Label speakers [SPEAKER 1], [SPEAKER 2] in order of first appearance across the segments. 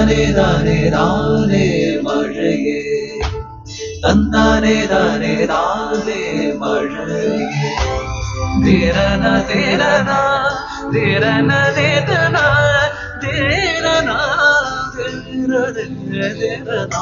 [SPEAKER 1] തന്നാനെ താനെ താനെ മഴയേ തന്നാനെ താനെ താനെ മഴയേ ധീരന ധീരന ധീരന ധീരന ധീരന ധീരന ധീരന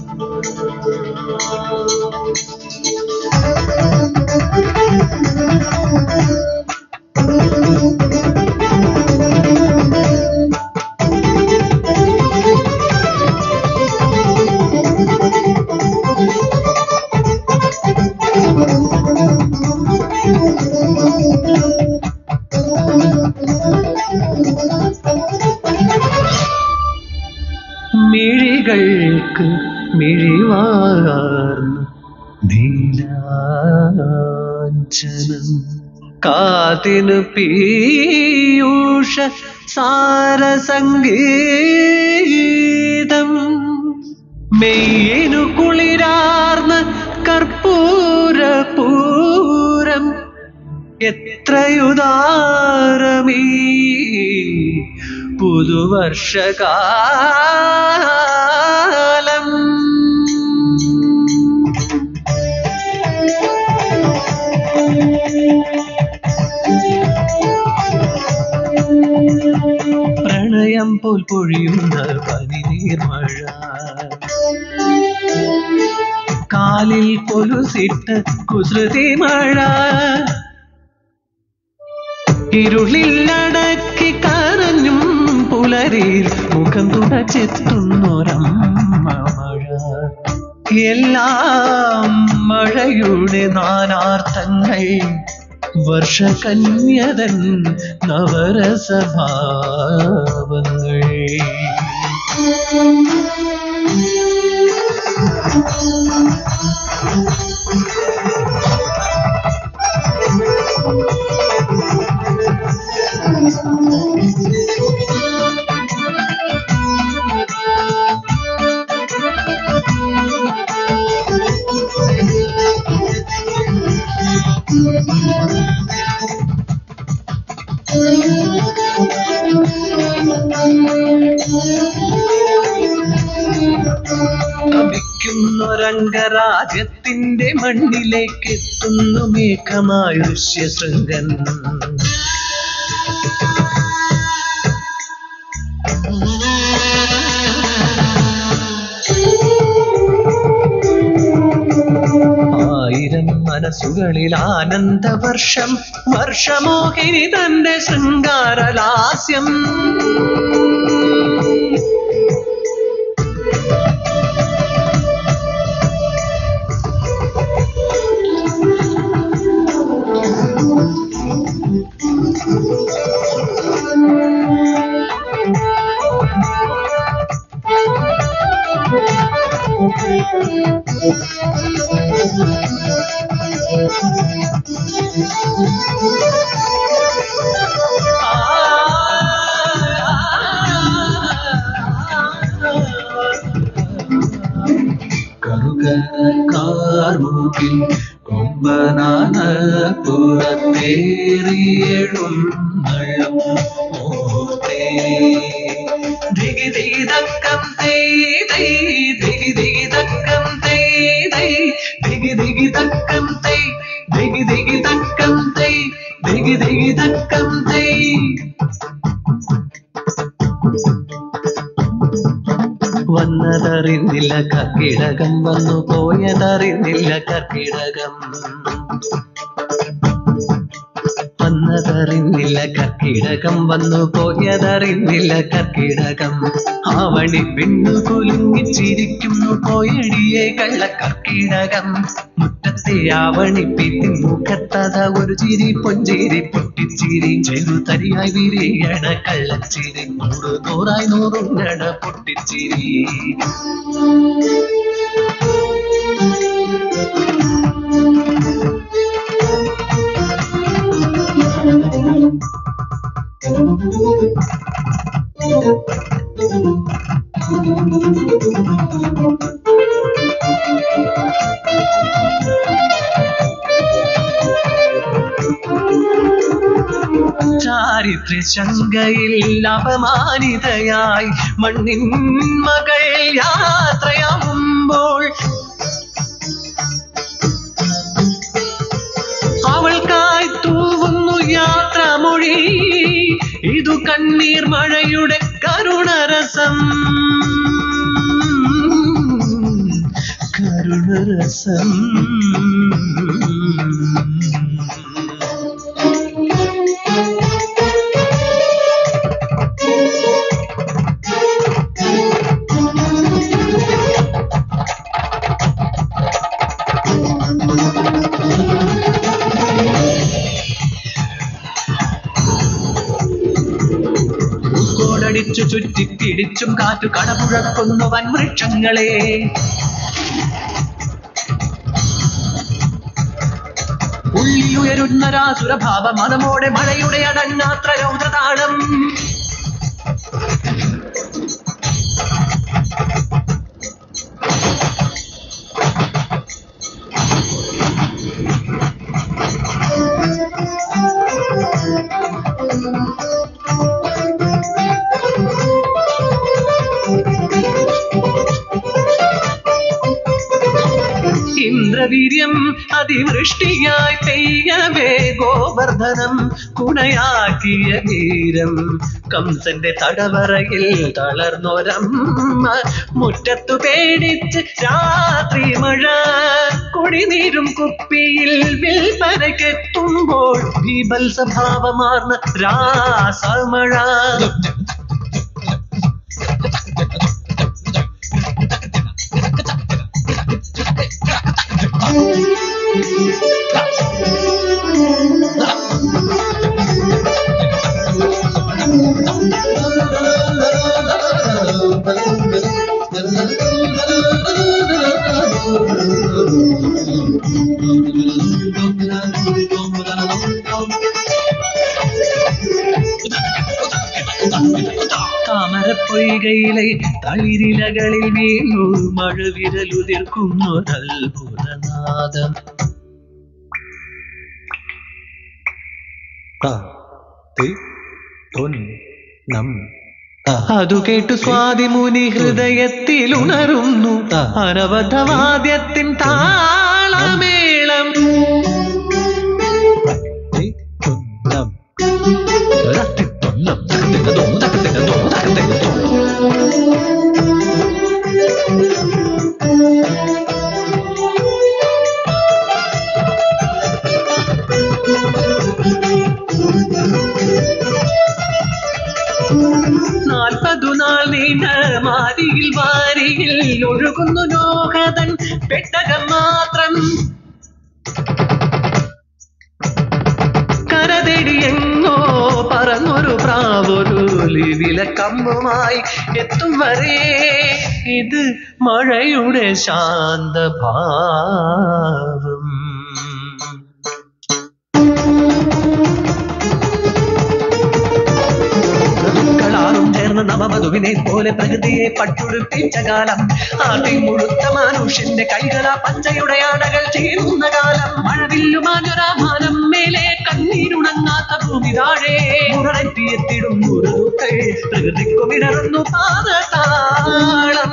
[SPEAKER 1] മിഴികൾക്ക് മിഴിവാർന്നു നീലാഞ്ചനം കാതിനു പീയൂഷ സാരസംഗീതം മെയ്യിനു കുളിരാർന്ന കർപ്പൂരപൂരം എത്രയുദാരമീ പുതുവർഷകാലം പ്രണയം പോൽ പൊഴിയുന്ന പനിനീർമഴ കാലിൽ കൊലുസിട്ട് കുസൃതി മഴ ഇരുളിലടക്കി കരഞ്ഞും പുലരിൽ മുഖം തുടച്ചെത്തുന്നൊരമ്മ മഴ എല്ലാം മഴയുടെ നാനാർത്ഥങ്ങൾ വർഷകന്യതൻ നവരസഭാവങ്ങൾ തപിക്കുന്നൊരംഗരാജ്യത്തിന്റെ മണ്ണിലേക്ക് എത്തുന്നു മേഘമായുഷ്യ ശൃംഗൻ ആയിരം മനസ്സുകളിൽ ആനന്ദവർഷം വർഷമോഹിനി തന്റെ ശൃംഗാരലാസ്യം കറുകരക്കാർമൂക്കിൽ കൊമ്പനാന പുറത്തേറിയഴും നള്ളം ഓർത്തേ ദിഗി ദിഗി തക്കം തൈ തൈ ദിഗി ദിഗി തക്കം തൈ തൈ ദിഗി ദിഗി തക്കം തൈ ദിഗി ദിഗി തക്കം തൈ ദിഗി ദിഗി തക്കം തൈ വന്നതറിഞ്ഞില്ല കർക്കിടകം വന്നു പോയതറിഞ്ഞില്ല കർക്കിടകം വന്നതറിഞ്ഞില്ല കർക്കിടകം വന്നു പോയതറിഞ്ഞില്ല കർക്കിടകം ആവണി പെണ്ണു കുലുങ്ങിച്ചിരിക്കുന്നു പോയടിയെ കള്ള കർക്കിടകം മുറ്റത്തെ ആവണി പീത്തി മുഖത്തത ഒരു ചിരി പൊഞ്ചിരി പൊട്ടിച്ചിരി ചെറുതരിയായി വിരിയണ കള്ളച്ചിരി നൂറ് നൂറായി നൂറുങ്ങണ പൊട്ടിച്ചിരി ചാരിത്ര ശങ്കയിൽ അപമാനിതയായി മണ്ണിൻ മകൾ യാത്രയാവുമ്പോൾ അവൾക്കായി തൂവുന്നു യാത്രാമൊഴി ഇതു കണ്ണീർ മഴയുടെ കരുണരസം കരുണരസം കോടടിച്ചു ചുറ്റിപ്പിടിച്ചും കാറ്റു കടപുഴക്കുന്നു വൻവൃക്ഷങ്ങളെ ഉള്ളിലുയരുന്ന രാസുരഭാവ മനമോടെ മഴയുടെ അടങ്ങാത്ര രൗദ്രതാളം ഇന്ദ്രവീര്യം അതിവൃഷ്ടിയായി പെയ്യവേ ഗോവർദ്ധനം കുണയാക്കിയ വീരം കംസന്റെ തടവറയിൽ തളർന്നൊരമ്മ മുറ്റത്തു പേടിച്ച് രാത്രി മഴ കുടിനീരും കുപ്പിയിൽ വിൽപ്പനക്കെത്തുമ്പോൾ ബീഭത്സഭാവമാർന്ന രാസമഴ താമരപ്പൊയ്കയിലെ തളിരിലകളിൽ വീണു മഴവിരലുതിർക്കുന്നൊരത്ഭുതനാദം അതു കേട്ടു സ്വാതി മുനി ഹൃദയത്തിൽ ഉണരുന്നു അനവധവാദ്യത്തിൻ താളമേളം നാൽപ്പതു നാൾ നീണ്ട മാരിയിൽ വാരിയിൽ ഒഴുകുന്നു ലോകതൻ പെട്ടകം മാത്രം കരതെടി എങ്ങോ പറന്നൊരു പ്രാവൊരു വിലക്കമ്പുമായി എത്തും വരെ ഇത് മഴയുടെ ശാന്തഭാവം കളാറും ചേർന്ന നവമധുവിനെ പോലെ പ്രകൃതിയെ പട്ടുടുപ്പിച്ച കാലം ആദ്യ മുഴുത്ത മനുഷ്യന്റെ കൈകള പച്ചയുടെ ആടകൾ ചേരുന്ന കാലം മഴവില്ലുമാഞ്ഞൊരാമാനം മേലെ കണ്ണീരുണങ്ങാത്ത ഭൂമി താഴെ മുരളെത്തിയെത്തിടും മുറുകൾ പ്രകൃതിക്കുമിടറുന്നു പാദതാളം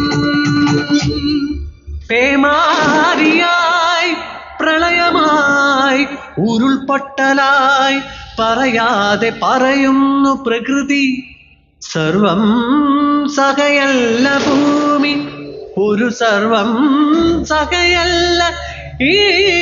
[SPEAKER 1] പേമാരിയായി പ്രളയമായി ഉരുൾപൊട്ടലായി പറയാതെ പറയുന്നു പ്രകൃതി സർവം സകയല്ല ഭൂമി ഒരു സർവം സകയല്ല ഈ